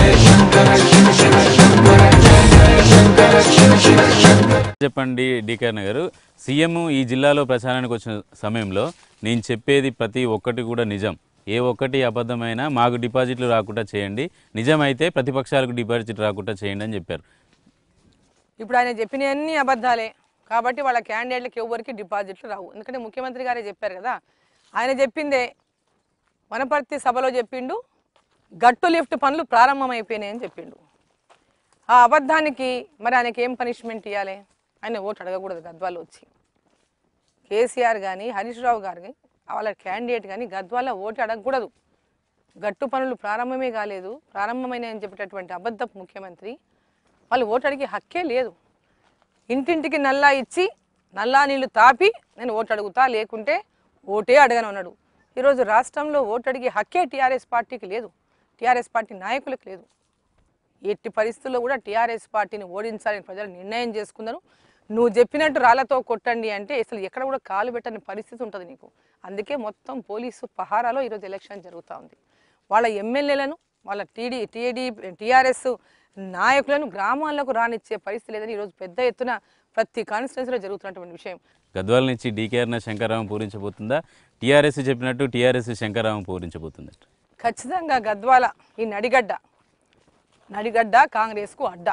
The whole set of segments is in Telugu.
చెప్పండి డికేఆర్ గారు సీఎం ఈ జిల్లాలో ప్రచారానికి వచ్చిన సమయంలో నేను చెప్పేది ప్రతి ఒక్కటి కూడా నిజం ఏ ఒక్కటి అబద్ధమైనా మాకు డిపాజిట్లు రాకుండా చేయండి నిజమైతే ప్రతిపక్షాలకు డిపాజిట్ రాకుండా చేయండి అని చెప్పారు ఇప్పుడు ఆయన చెప్పినవన్నీ అబద్ధాలే కాబట్టి వాళ్ళ క్యాండిడేట్లకు ఎవరికి డిపాజిట్లు రావు ఎందుకంటే ముఖ్యమంత్రి గారే చెప్పారు కదా ఆయన చెప్పిందే వనపర్తి సభలో చెప్పిండు గట్టు లిఫ్ట్ పనులు ప్రారంభమైపోయినాయని చెప్పిండు ఆ అబద్ధానికి మరి ఆయనకి ఏం పనిష్మెంట్ ఇవ్వాలి ఆయన ఓటు అడగకూడదు గద్వాలు వచ్చి కేసీఆర్ కానీ హరీష్ రావు గారు కానీ వాళ్ళ క్యాండిడేట్ కానీ గద్వాల ఓటు అడగకూడదు గట్టు పనులు ప్రారంభమే కాలేదు ప్రారంభమైనాయని చెప్పేటటువంటి అబద్ధపు ముఖ్యమంత్రి వాళ్ళు ఓటు అడిగే హక్కే లేదు ఇంటింటికి నల్లా ఇచ్చి నల్లా నీళ్లు తాపి నేను ఓటు అడుగుతా లేకుంటే ఓటే అడగను అన్నాడు ఈరోజు రాష్ట్రంలో ఓటు అడిగే హక్కే టీఆర్ఎస్ పార్టీకి లేదు టీఆర్ఎస్ పార్టీ నాయకులకు లేదు ఎట్టి పరిస్థితుల్లో కూడా టీఆర్ఎస్ పార్టీని ఓడించాలని ప్రజలు నిర్ణయం చేసుకున్నారు నువ్వు చెప్పినట్టు రాళ్లతో కొట్టండి అంటే అసలు ఎక్కడ కూడా కాలు పెట్టని పరిస్థితి ఉంటుంది నీకు అందుకే మొత్తం పోలీసు పహారాలో ఈరోజు ఎలక్షన్ జరుగుతూ ఉంది వాళ్ళ ఎమ్మెల్యేలను వాళ్ళ టీడీ టీడీ టీఆర్ఎస్ నాయకులను గ్రామాలకు రానిచ్చే పరిస్థితి లేదని ఈరోజు పెద్ద ఎత్తున ప్రతి కాన్స్టిట్యున్సీలో జరుగుతున్నటువంటి విషయం గద్వాల నుంచి డీకేఆర్న శంకరరావు పూరించబోతుందా టీఆర్ఎస్ చెప్పినట్టు టీఆర్ఎస్ శంకరరావు పూరించబోతుందా ఖచ్చితంగా గద్వాల ఈ నడిగడ్డ నడిగడ్డ కాంగ్రెస్కు అడ్డ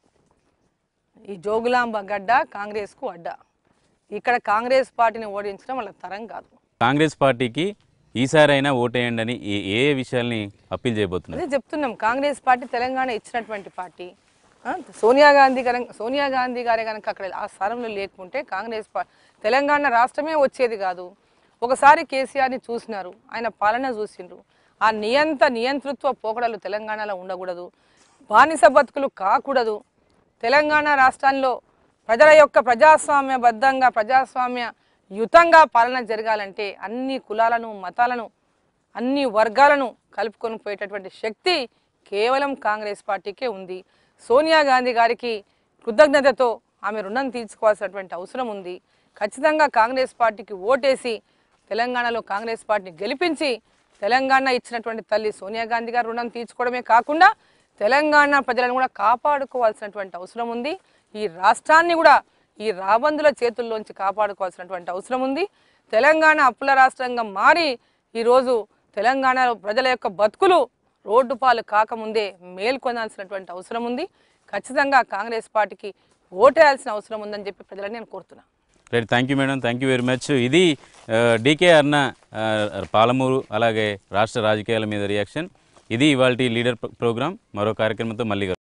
ఈ జోగులాంబ గడ్డ కాంగ్రెస్కు అడ్డ ఇక్కడ కాంగ్రెస్ పార్టీని ఓడించడం వాళ్ళ తరం కాదు కాంగ్రెస్ పార్టీకి ఈసారైనా ఓటేయండి అని ఏ ఏ విషయాల్ని అప్పీల్ చేయబోతున్నారు అదే చెప్తున్నాం కాంగ్రెస్ పార్టీ తెలంగాణ ఇచ్చినటువంటి పార్టీ ఆ, సోనియా గాంధీ గారు సోనియా గాంధీ గారే కనుక అక్కడ ఆ స్థానంలో లేకుంటే కాంగ్రెస్ పా తెలంగాణ రాష్ట్రమే వచ్చేది కాదు ఒకసారి కేసీఆర్ని చూసినారు ఆయన పాలన చూసిండ్రు ఆ నియంత నియంతృత్వ పోకడలు తెలంగాణలో ఉండకూడదు బానిస బతుకులు కాకూడదు తెలంగాణ రాష్ట్రంలో ప్రజల యొక్క ప్రజాస్వామ్యబద్ధంగా ప్రజాస్వామ్య యుతంగా పాలన జరగాలంటే అన్ని కులాలను మతాలను అన్ని వర్గాలను కలుపుకొని పోయేటటువంటి శక్తి కేవలం కాంగ్రెస్ పార్టీకే ఉంది సోనియా గాంధీ గారికి కృతజ్ఞతతో ఆమె రుణం తీర్చుకోవాల్సినటువంటి అవసరం ఉంది ఖచ్చితంగా కాంగ్రెస్ పార్టీకి ఓటేసి తెలంగాణలో కాంగ్రెస్ పార్టీని గెలిపించి తెలంగాణ ఇచ్చినటువంటి తల్లి సోనియా గాంధీ గారు రుణం తీర్చుకోవడమే కాకుండా తెలంగాణ ప్రజలను కూడా కాపాడుకోవాల్సినటువంటి అవసరం ఉంది ఈ రాష్ట్రాన్ని కూడా ఈ రాబందుల చేతుల్లోంచి కాపాడుకోవాల్సినటువంటి అవసరం ఉంది తెలంగాణ అప్పుల రాష్ట్రంగా మారి ఈరోజు తెలంగాణ ప్రజల యొక్క బతుకులు రోడ్డు పాలు కాకముందే మేల్కొనాల్సినటువంటి అవసరం ఉంది ఖచ్చితంగా కాంగ్రెస్ పార్టీకి ఓటేయాల్సిన అవసరం ఉందని చెప్పి ప్రజలని నేను కోరుతున్నాను right thank you madam thank you very much ఇది డీకే అన్న ఆ, పాలమూరు అలాగే రాష్ట్ర రాజకీయాల మీద రియాక్షన్ ఇది ఇవాళ లీడర్ ప్రోగ్రామ్ మరో కార్యక్రమంతో మళ్ళీ కలుద్దాం.